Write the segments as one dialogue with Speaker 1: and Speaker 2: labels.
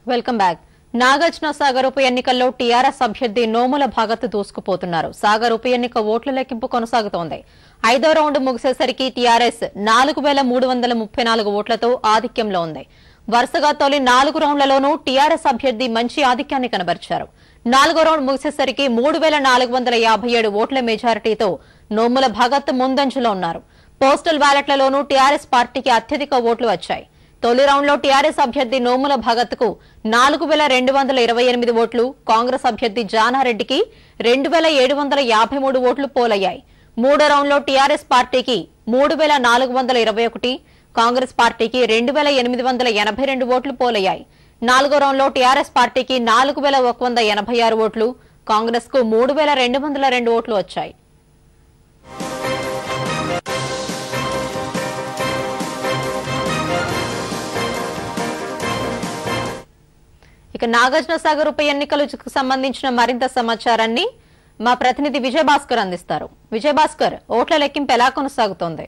Speaker 1: Welcome back Nagarjuna Sagar ఉప ఎన్నికల్లో TRS అభ్యర్థి నోముల భగత్ దూసుకుపోతున్నారు సాగర్ ఉప ఎన్నిక ఓట్ల లెక్కింపు కొనసాగుతోంది ఐదో రౌండ్ ముగిసేసరికి టీఆర్ఎస్ నాలుగు వేల మూడు వందల ముప్పై నాలుగు ఓట్లతో ఆధిక్యంలో ఉంది వరుసగా తొలి నాలుగు రౌండ్లలోనూ టీఆర్ఎస్ అభ్యర్థి మంచి ఆధిక్యాన్ని కనబరిచారు నాలుగో రౌండ్ ముగిసేసరికి మూడు వేల నాలుగు వందల యాభై ఏడు ఓట్ల మెజారిటీతో నోముల భగత్ ముందంజలో ఉన్నారు పోస్టల్ బ్యాలెట్లలోనూ టీఆర్ఎస్ పార్టీకి అత్యధిక ఓట్లు వచ్చాయి తొలి రౌండ్ లో టీఆర్ఎస్ అభ్యర్థి నోముల భగత్ కు నాలుగు వేల రెండు వందల ఇరవై ఎనిమిది ఓట్లు కాంగ్రెస్ అభ్యర్థి జానారెడ్డికి రెండు వేల ఏడు వందల యాభై మూడు ఓట్లు పోలయ్యాయి మూడో రౌండ్ లో టీఆర్ఎస్ పార్టీకి మూడు వేల నాలుగు వందల ఇరవై ఒకటి కాంగ్రెస్ పార్టీకి రెండు వేల ఎనిమిది వందల ఎనభై రెండు ఓట్లు పోలయ్యాయి నాలుగో రౌండ్ లో టీఆర్ఎస్ పార్టీకి నాలుగు వేల ఒక వంద ఎనభై ఆరు ఓట్లు కాంగ్రెస్ కు మూడు వేల రెండు వందల రెండు ఓట్లు వచ్చాయి ఇక నాగార్జున సాగర్ ఉప ఎన్నికలకు సంబంధించిన మరింత సమాచారాన్ని మా ప్రతినిధి విజయభాస్కర్ అందిస్తారు విజయభాస్కర్ ఓట్ల లెక్కింపు ఎలా కొనసాగుతోంది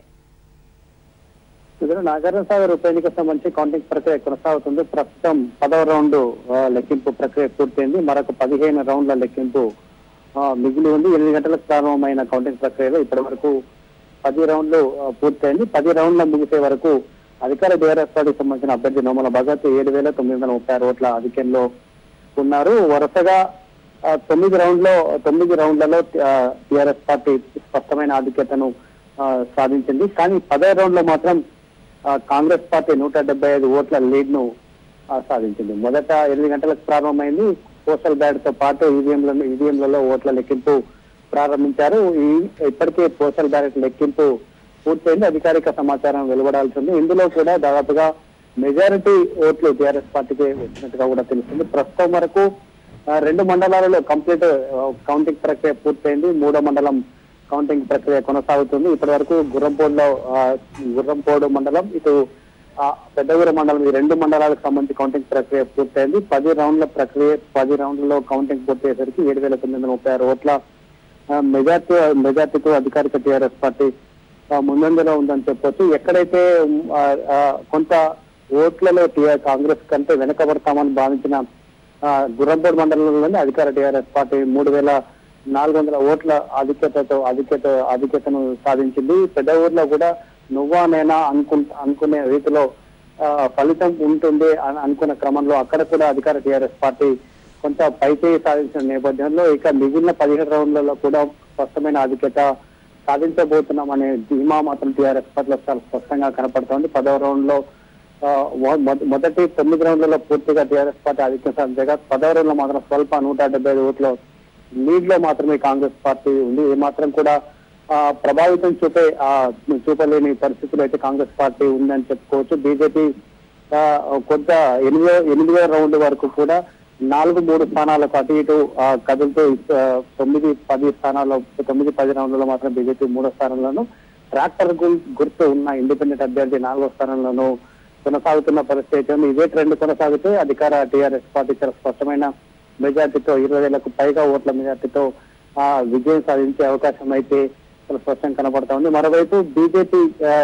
Speaker 2: ఇద్దరు నాగార్జున సాగర్ ఉప ఎన్నికకు సంబంధించి కౌంటింగ్ ప్రక్రియ కొనసాగుతుంది ప్రస్తుతం పదవ రౌండ్ ఆ, లెక్కింపు ప్రక్రియ పూర్తయింది మరొక పదిహేను రౌండ్ల లెక్కింపు ఆ, మిగిలి ఉంది ఎనిమిది గంటలకు ప్రారంభమైన కౌంటింగ్ ప్రక్రియలో ఇప్పటి వరకు పది రౌండ్లు ఆ, పూర్తయింది పది రౌండ్ల ముగిసే వరకు అధికార బీఆర్ఎస్ పార్టీకి సంబంధించిన అభ్యర్థి నోమల భగత్ ఏడు వేల తొమ్మిది వందల ముప్పై ఆరు ఓట్ల ఆధిక్యంలో ఉన్నారు వరుసగా ఆ, తొమ్మిది రౌండ్లో తొమ్మిది రౌండ్లలో టిఆర్ఎస్ పార్టీ స్పష్టమైన ఆధిక్యతను ఆ, సాధించింది కానీ పదో రౌండ్ లో మాత్రం ఆ, కాంగ్రెస్ పార్టీ నూట డెబ్బై ఐదు ఓట్ల లీడ్ ను ఆ, సాధించింది మొదట ఎనిమిది గంటలకు ప్రారంభమైంది పోస్టల్ బ్యాలెట్ తో పాటు ఈవీఎంలలో ఈవీఎంలలో ఓట్ల లెక్కింపు ప్రారంభించారు ఈ ఇప్పటికే పోస్టల్ బ్యాలెట్ లెక్కింపు పూర్తయింది అధికారిక సమాచారం వెలువడాల్సి ఉంది ఇందులో కూడా దాదాపుగా మెజారిటీ ఓట్లు టీఆర్ఎస్ పార్టీకి వచ్చినట్టుగా కూడా తెలుస్తుంది ప్రస్తుతం వరకు ఆ, రెండు మండలాలలో కంప్లీట్ కౌంటింగ్ ప్రక్రియ పూర్తయింది మూడో మండలం కౌంటింగ్ ప్రక్రియ కొనసాగుతుంది ఇప్పటి వరకు గుర్రంపోడులో ఆ, గుర్రంపోడు మండలం ఇటు ఆ, పెద్దగూర మండలం ఈ రెండు మండలాలకు సంబంధించి కౌంటింగ్ ప్రక్రియ పూర్తయింది పది రౌండ్ల ప్రక్రియ పది రౌండ్లలో కౌంటింగ్ పూర్తయ్యేసరికి ఏడు వేల తొమ్మిది వందల ముప్పై ఆరు ఓట్ల ఆ, మెజార్టీ మెజార్టీతో అధికారిక టీఆర్ఎస్ పార్టీ ఆ, ముందంజలో ఉందని చెప్పొచ్చు ఎక్కడైతే ఉమ్, ఆ, ఆ, కొంత ఓట్లలో టీఆర్ కాంగ్రెస్ కంటే వెనకబడతామని భావించిన ఆ, గుర్రంపూడి మండలంలోని అధికార టీఆర్ఎస్ పార్టీ మూడు వేల నాలుగు వందల ఓట్ల ఆధిక్యతతో ఆధిక్యత ఆధిక్యతను సాధించింది పెద్ద ఊర్లో కూడా నువ్వా నేనా అనుకు అనుకునే రీతిలో ఆ, ఫలితం ఉంటుంది అని అనుకున్న క్రమంలో అక్కడ కూడా అధికార టీఆర్ఎస్ పార్టీ కొంత పైచేయి సాధించిన నేపథ్యంలో ఇక మిగిలిన పదిహేడు రౌండ్లలో కూడా స్పష్టమైన ఆధిక్యత సాధించబోతున్నాం అనే ధీమా మాత్రం టీఆర్ఎస్ పార్టీలో చాలా స్పష్టంగా కనపడుతోంది పదవ రౌండ్ లో ఆ, మొ- మొ- మొదటి తొమ్మిది రౌండ్లలో పూర్తిగా టీఆర్ఎస్ పార్టీ ఆధిక్యం సాధించగా పదవ రౌండ్ లో మాత్రం స్వల్ప నూట డెబ్బై ఐదు ఓట్లు లీడ్ లో మాత్రమే కాంగ్రెస్ పార్టీ ఉంది ఏ మాత్రం కూడా ఆ, ప్రభావితం చూపే ఆ, చూపలేని పరిస్థితులు అయితే కాంగ్రెస్ పార్టీ ఉందని చెప్పుకోవచ్చు బీజేపీ ఆ, కొంత ఎనిమిదో ఎనిమిదో రౌండ్ వరకు కూడా నాలుగు మూడు స్థానాలకు అటు ఇటు ఆ, కదులుతూ ఆ, తొమ్మిది పది స్థానాల్లో తొమ్మిది పది రౌండ్లలో మాత్రం బీజేపీ మూడో స్థానంలోను ట్రాక్టర్ గు- గుర్తు ఉన్న ఇండిపెండెంట్ అభ్యర్థి నాలుగో స్థానంలోనూ కొనసాగుతున్న పరిస్థితి అయితే ఉంది. ఇదే ట్రెండ్ కొనసాగితే అధికార టీఆర్ఎస్ పార్టీ చాలా స్పష్టమైన మెజార్టీతో ఇరవై వేలకు పైగా ఓట్ల మెజార్టీతో ఆ విజయం సాధించే అవకాశం అయితే చాలా స్పష్టంగా కనబడతా ఉంది మరోవైపు బీజేపీ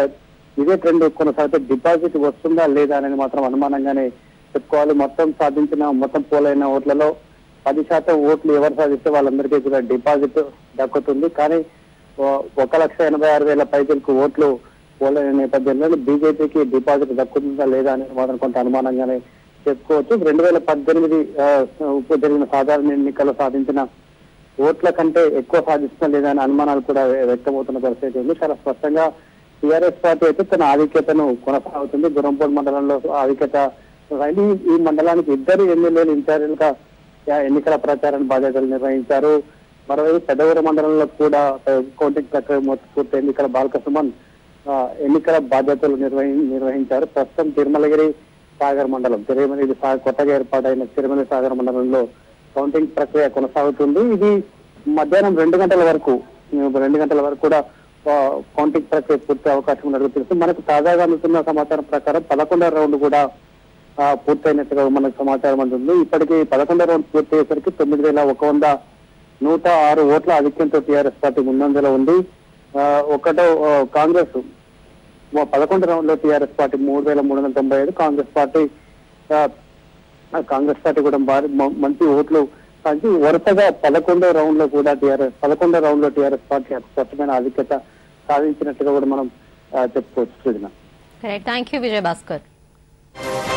Speaker 2: ఇదే ట్రెండ్ కొనసాగితే డిపాజిట్ వస్తుందా లేదా అనేది మాత్రం అనుమానంగానే చెప్పుకోవాలి మొత్తం సాధించిన మొత్తం పోలైన ఓట్లలో పది శాతం ఓట్లు ఎవరు సాధిస్తే వాళ్ళందరికీ కూడా డిపాజిట్ దక్కుతుంది కానీ ఓ- ఒక లక్ష ఎనభై ఆరు వేల పైసలకు ఓట్లు పోలైన నేపథ్యంలో బీజేపీకి డిపాజిట్ దక్కుతుందా లేదా అనేది మాత్రం కొంత అనుమానంగానే చెప్పుకోవచ్చు రెండు వేల పద్దెనిమిది ఆ, ఉప జరిగిన సాధారణ ఎన్నికల్లో సాధించిన ఓట్ల కంటే ఎక్కువ సాధిస్తున్నా లేదా అనే అనుమానాలు కూడా వ్యక్తమవుతున్న పరిస్థితి ఉంది చాలా స్పష్టంగా టీఆర్ఎస్ పార్టీ అయితే తన ఆధిక్యతను కొనసాగుతుంది గురంపూడి మండలంలో ఆధిక్యత అయింది. ఈ మండలానికి ఇద్దరు ఎమ్మెల్యేలు ఇన్ఛార్జీలుగా ఆ, ఎన్నికల ప్రచారాన్ని బాధ్యతలు నిర్వహించారు మరోవైపు పెద్దవూరు మండలంలో కూడా ఆ, కౌంటింగ్ ప్రక్రియ మొత్తం పూర్తయింది ఇక్కడ బాలకసుమన్ ఆ, ఎన్నికల బాధ్యతలు నిర్వహి నిర్వహించారు ప్రస్తుతం తిరుమలగిరి సాగర్ మండలం తిరుమల ఇది సా- కొత్తగా ఏర్పాటైన తిరుమల సాగర్ మండలంలో కౌంటింగ్ ప్రక్రియ కొనసాగుతుంది ఇది మధ్యాహ్నం రెండు గంటల వరకు ఉమ్, రెండు గంటల వరకు కూడా ఆ, కౌంటింగ్ ప్రక్రియ పూర్తి అవకాశం ఉన్నట్టు తెలుసు మనకు తాజాగా అందుతున్న సమాచారం ప్రకారం పదకొండవ రౌండ్ కూడా ఆ, పూర్తయినట్టుగా మనకు సమాచారం అందుతుంది ఇప్పటికీ పదకొండవ రౌండ్ పూర్తి అయ్యేసరికి తొమ్మిది వేల ఒక వంద నూట ఆరు ఓట్ల ఆధిక్యంతో టీఆర్ఎస్ పార్టీ ముందంజలో ఉంది ఆ, ఒకటో ఆ, కాంగ్రెస్ పదకొండు రౌండ్ లో టీఆర్ఎస్ పార్టీ మూడు వేల మూడు వందల తొంభై ఐదు కాంగ్రెస్ పార్టీ ఆ, ఆ కాంగ్రెస్ పార్టీ కూడా భారీ మ- మంచి ఓట్లు సాధించి వరుసగా పదకొండో రౌండ్ లో కూడా టీఆర్ఎస్ పదకొండో రౌండ్ లో టీఆర్ఎస్ పార్టీ స్పష్టమైన ఆధిక్యత సాధించినట్టుగా కూడా మనం ఆ, చెప్పుకోవచ్చు Srujana
Speaker 1: right thank you Vijay Bhaskar